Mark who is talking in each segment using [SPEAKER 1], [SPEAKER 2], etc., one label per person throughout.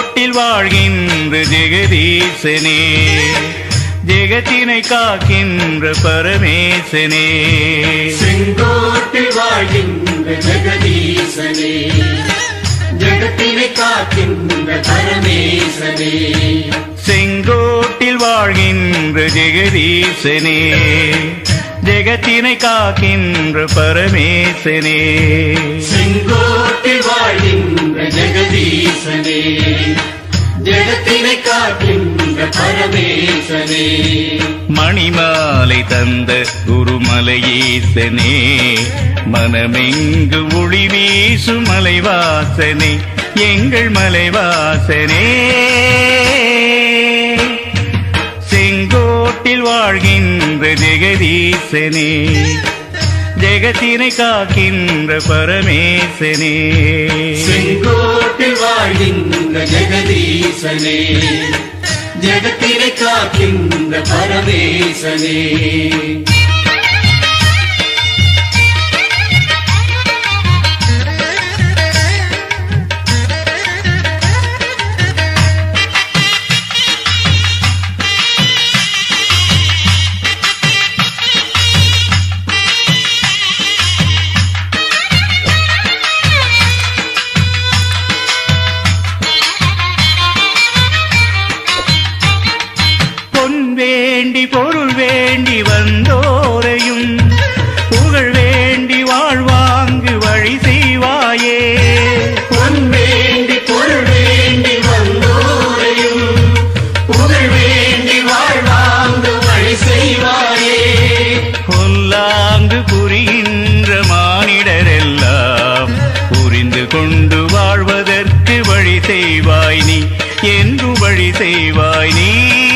[SPEAKER 1] செங்கோட்டில் வாழ்கின்ற ஜெகதீசனே ஜெகத்தினை காக்கின்ற பரமேசனே
[SPEAKER 2] செங்கோட்டில் வாழ்கின்ற ஜெகதீசனே ஜெகத்தினை காக்கின்ற பரமேசனே
[SPEAKER 1] செங்கோட்டில் வாழ்கின்ற ஜெகதீசனே ஜெகத்தினை காக்கின்ற பரமேசனே
[SPEAKER 2] செங்கோட்டில் வாழ்கின்ற ஜெகதீசனே ஜெகத்தினை காக்கின்ற பரமேசனே
[SPEAKER 1] மணிமாலை தந்த குருமலையீசனே மனமெங்கு ஒளி வீசும் மலைவாசனே எங்கள் மலைவாசனே செங்கோட்டில் வாழ்கின்ற ஜெகதீசனே ஜெகத்தினை காக்கின்ற பரமேசனே
[SPEAKER 2] செங்கோட்டில் வாழ்கின்ற ஜெகதீசனே ஜெகத்தினை காக்கின்ற பரமேசனே
[SPEAKER 1] பொன் வேண்டி பொருள் வேண்டி வந்தோரையும் புகழ் வேண்டி வாழ்வாங்கு வழி செய்வாயே
[SPEAKER 2] பொன் வேண்டி பொருள் வேண்டி வந்தோரையும் புகழ் வேண்டி வாழ்வாங்கு வழி செய்வாயே
[SPEAKER 1] பொல்லாங்கு புரிகின்ற மானிடரெல்லாம் புரிந்து கொண்டு வாழ்வதற்கு வழி செய்வாய் நீ என்று வழி செய்வாய் நீ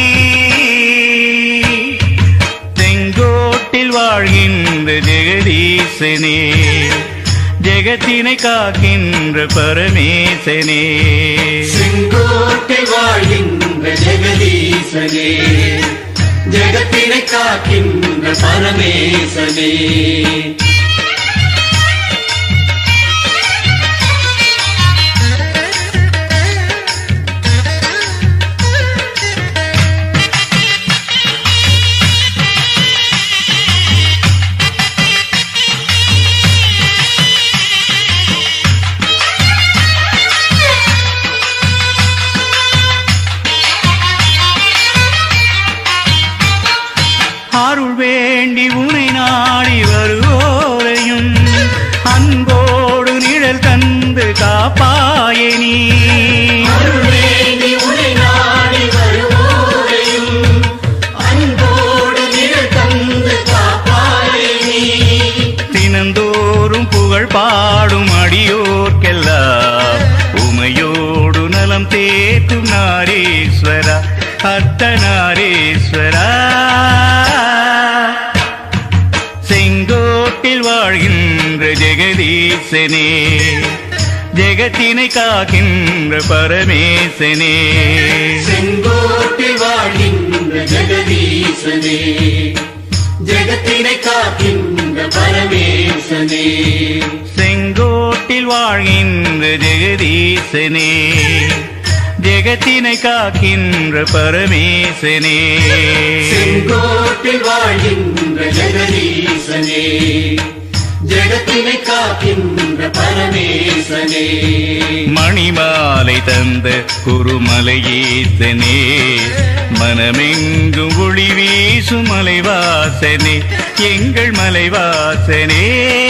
[SPEAKER 1] செங்கோட்டில் வாழ்கின்ற ஜெகதீசனே ஜெகத்தினை காக்கின்ற பரமேசனே
[SPEAKER 2] செங்கோட்டில் வாழ்கின்ற ஜெகதீசனே ஜெகத்தினை காக்கின்ற பரமேசனே
[SPEAKER 1] அருள் வேண்டி உனை நாடி வருவோரையும் அன்போடு நிழல் தந்து காப்பாயே நீ
[SPEAKER 2] அருள் வேண்டி உனை நாடி வருவோரையும் அன்போடு நிழல் தந்து காப்பாயே நீ
[SPEAKER 1] தினந்தோறும் புகழ் பாடும் அடியோர்க்கெல்லாம் உமையோடு நலம் தேற்றும் நாரீஸ்வரா அர்த்தநாரீஸ்வரா செங்கோட்டில் வாழ்கின்ற ஜெகதீசனே ஜெகத்தினை காக்கின்ற பரமேசனே
[SPEAKER 2] செங்கோட்டில் வாழ்கின்ற ஜெகதீசனே ஜெகத்தினை காக்கின்ற பரமேசனே
[SPEAKER 1] செங்கோட்டில் வாழ்கின்ற ஜெகதீசனே ஜெகத்தினை காக்கின்ற பரமேசனே
[SPEAKER 2] செங்கோட்டில் வாழ்கின்ற ஜெகதீசனே ஜெகத்தினை காக்கின்ற பரமேசனே
[SPEAKER 1] மணிமாலை தந்த குருமலையீசனே மனமெங்கும் ஒளி வீசும் மலைவாசனே எங்கள் மலைவாசனே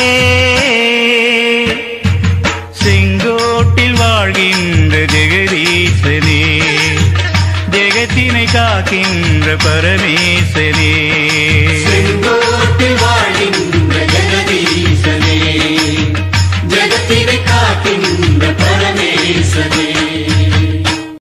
[SPEAKER 1] செங்கோட்டில் வாழ்கின்ற ஜெகதீசனே ஜெகத்தினை காக்கின்ற பரமேசனே
[SPEAKER 2] செங்கோட்டில் வாழ்கின்ற ஜெகதீசனே ஜெகத்தினை காக்கின்ற பரமேசனே